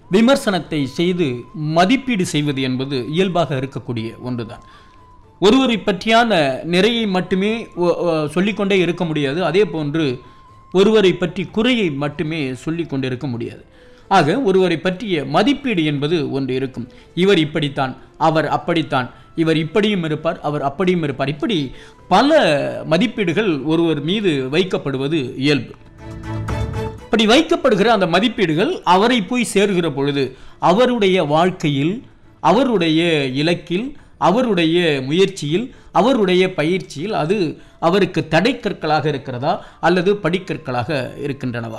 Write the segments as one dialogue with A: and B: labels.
A: விமர்சனத்தை செய்து மதிப்பீடு செய்வது என்பது இயல்பாக இருக்கக்கூடிய ஒன்றுதான் ஒருவரை பற்றியான நிறையை மட்டுமே ஒ- ஒ- சொல்லிக்கொண்டே இருக்க முடியாது அதே போன்று ஒருவரை பற்றி குறையை மட்டுமே சொல்லிக் கொண்டிருக்க முடியாது ஆக ஒருவரை பற்றிய மதிப்பீடு என்பது ஒன்று இருக்கும் இவர் இப்படித்தான் அவர் அப்படித்தான் இவர் இப்படியும் இருப்பார் அவர் அப்படியும் இருப்பார் இப்படி பல மதிப்பீடுகள் ஒருவர் மீது வைக்கப்படுவது இயல்பு அப்படி வைக்கப்படுகிற அந்த மதிப்பீடுகள் அவரை போய் சேர்கிற பொழுது அவருடைய வாழ்க்கையில் அவருடைய இலக்கில் அவருடைய முயற்சியில் அவருடைய பயிற்சியில் அது அவருக்கு தடைக்கற்களாக இருக்கிறதா அல்லது படிக்கற்களாக இருக்கின்றனவா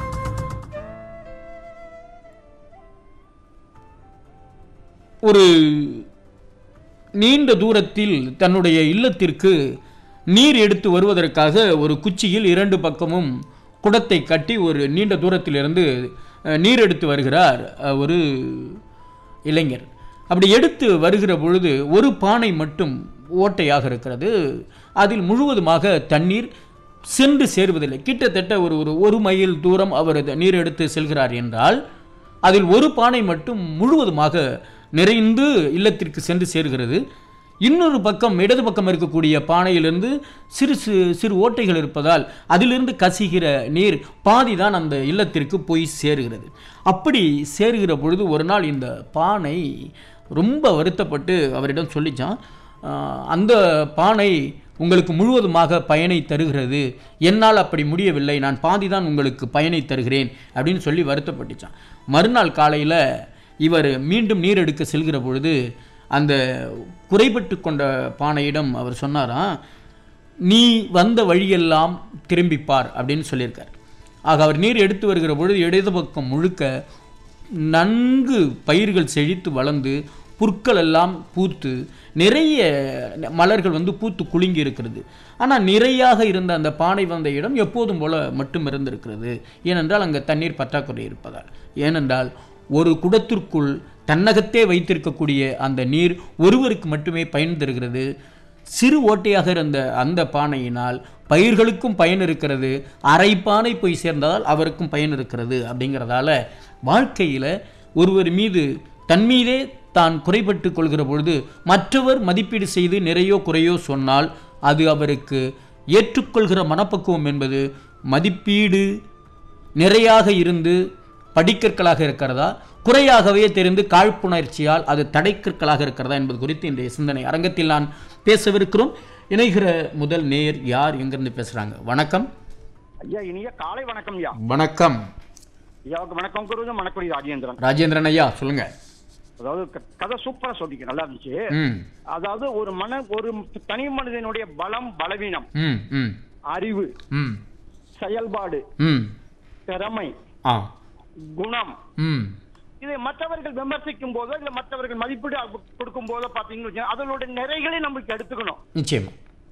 A: ஒரு நீண்ட தூரத்தில் தன்னுடைய இல்லத்திற்கு நீர் எடுத்து வருவதற்காக ஒரு குச்சியில் இரண்டு பக்கமும் குடத்தை கட்டி ஒரு நீண்ட தூரத்திலிருந்து அஹ், நீர் எடுத்து வருகிறார் அஹ், ஒரு இளைஞர் அப்படி எடுத்து வருகிற பொழுது ஒரு பானை மட்டும் ஓட்டையாக இருக்கிறது அதில் முழுவதுமாக தண்ணீர் சென்று சேருவதில்லை கிட்டத்தட்ட ஒரு ஒரு ஒரு மைல் தூரம் அவர் அந்த நீர் எடுத்து செல்கிறார் என்றால் அதில் ஒரு பானை மட்டும் முழுவதுமாக நிறைந்து இல்லத்திற்கு சென்று சேர்கிறது இன்னொரு பக்கம் இடது பக்கம் இருக்கக்கூடிய பானையிலிருந்து சிறு சிறு சிறு ஓட்டைகள் இருப்பதால் அதிலிருந்து கசிகிற நீர் பாதி தான் அந்த இல்லத்திற்கு போய் சேருகிறது அப்படி சேருகிற பொழுது ஒரு நாள் இந்த பானை ரொம்ப வருத்தப்பட்டு அவரிடம் சொல்லிச்சான் "ஆஹ், அந்த பானை உங்களுக்கு முழுவதுமாக பயனை தருகிறது என்னால் அப்படி முடியவில்லை நான் பாதி தான் உங்களுக்கு பயனை தருகிறேன் அப்படின்னு சொல்லி வருத்தப்பட்டுச்சான் மறுநாள் காலையில் இவர் மீண்டும் நீர் எடுக்க செல்கிற பொழுது அந்த குறைபட்டு கொண்ட பானையிடம் அவர் சொன்னாராம் நீ வந்த வழியெல்லாம் திரும்பிப்பார் அப்படின்னு சொல்லியிருக்கார் ஆக அவர் நீர் எடுத்து வருகிற பொழுது இடது பக்கம் முழுக்க நன்கு பயிர்கள் செழித்து வளர்ந்து புற்கள் எல்லாம் பூத்து நிறைய மலர்கள் வந்து பூத்து குலுங்கி இருக்கிறது ஆனால் நிறையாக இருந்த அந்த பானை வந்த இடம் எப்போதும் போல மட்டும் இருந்திருக்கிறது ஏனென்றால் அங்கே தண்ணீர் பற்றாக்குறை இருப்பதால் ஏனென்றால் ஒரு குடத்திற்குள் தன்னகத்தே வைத்திருக்கக்கூடிய அந்த நீர் ஒருவருக்கு மட்டுமே பயன் தருகிறது சிறு ஓட்டையாக இருந்த அந்த பானையினால் பயிர்களுக்கும் பயன் இருக்கிறது அரை பானை போய் சேர்ந்ததால் அவருக்கும் பயன் இருக்கிறது அப்படிங்கிறதால வாழ்க்கையில் ஒருவர் மீது தன் மீதே தான் குறைபட்டு கொள்கிற பொழுது மற்றவர் மதிப்பீடு செய்து நிறையோ குறையோ சொன்னால் அது அவருக்கு ஏற்றுக்கொள்கிற மனப்பக்குவம் என்பது மதிப்பீடு நிறையாக இருந்து படிக்கற்களாக இருக்கிறதா குறையாகவே தெரிந்து காழ்ப்புணர்ச்சியால் அது தடைக்கற்களாக இருக்கிறதா என்பது குறித்து இன்றைய சிந்தனை அரங்கத்தில் நான் பேசவிருக்கிறோம் இணைகிற முதல் நேர் யார் எங்கிருந்து பேசுறாங்க வணக்கம்
B: ஐயா இனிய காலை வணக்கம் ஐயா
A: வணக்கம்
B: ஐயாவுக்கு வணக்கம் கூறுவது மணக்குடி ராஜேந்திரன்
A: ராஜேந்திரன் ஐயா சொல்லுங்க
B: அதாவது க- கதை சூப்பரா சொல்லிக்க நல்லா இருந்துச்சு
A: ம்
B: அதாவது ஒரு மன ஒரு தனி மனிதனுடைய பலம் பலவீனம்
A: ம் ம்
B: அறிவு
A: ம்
B: செயல்பாடு
A: ம்
B: திறமை
A: ஆ
B: குணம்
A: ம்
B: இதை மற்றவர்கள் விமர்சிக்கும் போதோ இல்ல மற்றவர்கள் மதிப்பீடு கொடுக்கும் போதோ பாத்தீங்கன்னு வச்சுக்கோங்க, அதனுடைய நிறைகளை நமக்கு எடுத்துக்கணும்
A: நிச்சயமா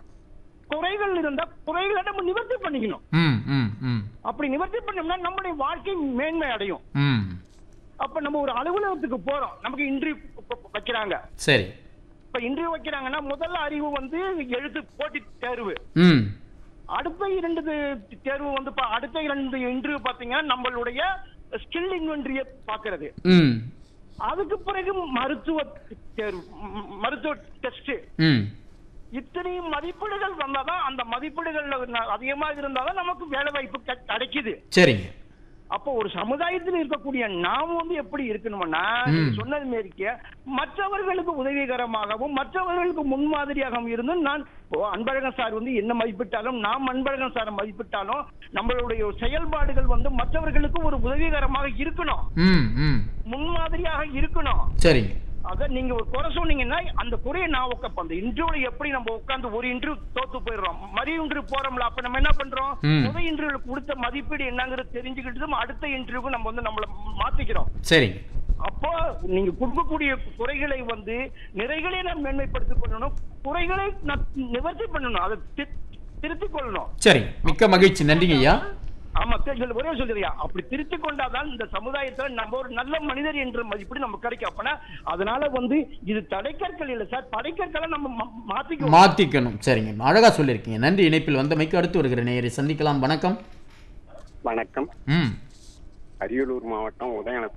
B: குறைகள் இருந்தா குறைகளை நம்ம நிவர்த்தி பண்ணிக்கணும்
A: ம் ம் ம்
B: அப்படி நிவர்த்தி பண்ணோம்னா நம்முடைய வாழ்க்கை மேன்மை அடையும்
A: ம்
B: அப்ப நம்ம ஒரு அலுவலகத்துக்கு போறோம் நமக்கு இன்டர்வியூ வைக்கிறாங்க
A: சரி
B: இப்ப இன்டர்வியூ வைக்கிறாங்கன்னா முதல்ல அறிவு வந்து எழுத்து போட்டி தேர்வு
A: ம்
B: அடுத்த இரண்டு தே- தேர்வு வந்து பா- அடுத்த இரண்டு இன்டர்வியூ பாத்தீங்கன்னா நம்மளுடைய ஸ்கில் இன்வென்ட்ரிய பாக்குறது
A: ம்
B: அதுக்கு பிறகு மருத்துவ தேர்வு ம், மருத்துவ டெஸ்ட்
A: ம்
B: இத்தனை மதிப்பீடுகள் வந்தாதான் அந்த மதிப்பீடுகள்ல ந- அதிகமா இருந்தாதான் நமக்கு வேலை வாய்ப்பு கெ- கிடைக்குது
A: சரிங்க
B: அப்போ ஒரு சமுதாயத்தில் இருக்கக்கூடிய நாம் வந்து எப்படி இருக்கணும்னா
A: ம்.
B: நீங்க சொன்னது மாரிக்க மற்றவர்களுக்கு உதவிகரமாகவும் மற்றவர்களுக்கு முன்மாதிரியாகவும் இருந்து நான் இப்போ அன்பழகன் சார் வந்து என்ன மதிப்பிட்டாலும் நாம் அன்பழகன் சாரை மதிப்பிட்டாலும் நம்மளுடைய செயல்பாடுகள் வந்து மற்றவர்களுக்கு ஒரு உதவிகரமாக இருக்கணும்
A: ம் ம்
B: முன்மாதிரியாக இருக்கணும்
A: சரிங்க
B: அத நீங்க ஒரு குறை சொன்னீங்கன்னா அந்த குறையை நான் உட்காப்ப அந்த இன்டர்வியூல எப்படி நம்ம உட்கார்ந்து ஒரு இன்டர்வியூ தோத்து போயிடுறோம் மறு இன்டர்வியூ போறோம்ல அப்ப நம்ம என்ன பண்றோம்
A: ம்.
B: முதல் இன்டர்வியூல கொடுத்த மதிப்பீடு என்னங்கிறது தெரிஞ்சுக்கிட்டு தான் அடுத்த இன்டர்வியூக்கு நம்ம வந்து நம்மள மாத்திக்கிறோம்
A: சரிங்க
B: அப்போ நீங்க கொடுக்கக்கூடிய குறைகளை வந்து நிறைகளை நாம் மேன்மைப்படுத்திக் கொள்ளணும் குறைகளை நான் நிவர்த்தி பண்ணணும் அதை தி- திருத்திக் கொள்ளணும்
A: சரிங்க மிக்க மகிழ்ச்சி நன்றிங்க ஐயா
B: ஆமா சரி, இதுல ஒரே சொல்றியா அப்படி திருத்தி கொண்டாதான் இந்த சமுதாயத்துல நம்ம ஒரு நல்ல மனிதர் என்ற மதிப்பீடு நமக்கு கிடைக்கும் அப்பனா அதனால வந்து இது தடைக்கற்கள் இல்ல சார் தடைக்கற்களை நம்ம மா- மாத்திக்குவோம்
A: மாத்திக்கணும் சரிங்க அழகா சொல்லியிருக்கீங்க நன்றி இணைப்பில் வந்தமைக்கு அடுத்து வருகிற நேயரை சந்திக்கலாம் வணக்கம்
C: வணக்கம்
A: ம்
C: அரியலூர் மாவட்டம் உதயநத்தம்